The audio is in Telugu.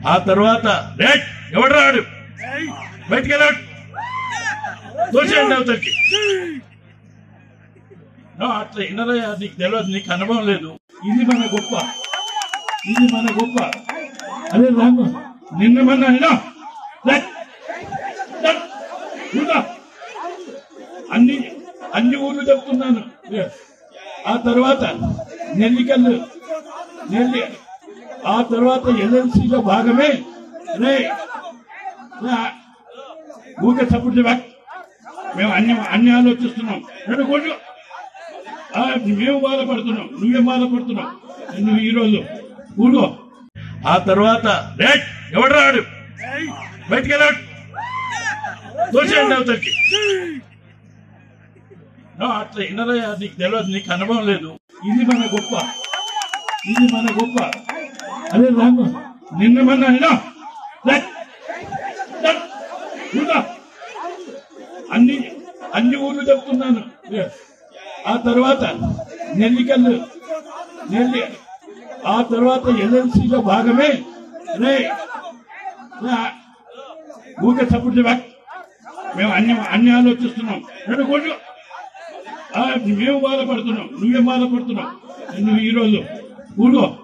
ఆ తర్వాత రేట్ ఎవడు రాడు బయటికి వెళ్ళాడు తోసేయండి అవతలికి నో, అట్లా ఇన్నరయ్యా నీకు తెలియదు నీకు అనుభవం లేదు ఇది మన గొప్ప ఇది మన గొప్ప అదే రాము నిన్న మన అయినా రేట్, రేట్, ఊరుకో. అన్ని అన్ని ఊర్లు చెప్తున్నాను ఆ తర్వాత నెల్లికల్లు నెల్లి ఆ తర్వాత ఎల్ఎల్సీలో భాగమే రే రే, ఊరికే సపోర్ట్ చేయవా మేము అన్ని అన్ని ఆలోచిస్తున్నాం రెండు కోట్లు ఆ, మేము బాధపడుతున్నాం నువ్వేం బాధపడుతున్నావు నువ్వు ఈరోజు ఊరుకో ఆ తర్వాత రేట్ ఎవడు రాడు బయటికి వెళ్ళాడు తోసేయండి అవతలికి నో, అట్లా ఇన్నరయ్యా నీకు తెలియదు నీకు అనుభవం లేదు ఇది మన గొప్ప ఇది మన గొప్ప అదే రాము నిన్న మన అయినా రేట్, రేట్, ఊరుకో. అన్ని అన్ని ఊర్లు చెప్తున్నాను ఆ తర్వాత నెల్లికల్లు నెల్లి ఆ తర్వాత ఎల్ఎల్సీలో భాగమే రే రే, ఊరికే సపోర్ట్ చేయవా మేము అన్ని అన్ని ఆలోచిస్తున్నాం రెండు కోట్లు ఆ, మేము బాధపడుతున్నాం నువ్వేం బాధపడుతున్నావు నువ్వు ఈరోజు ఊరుకో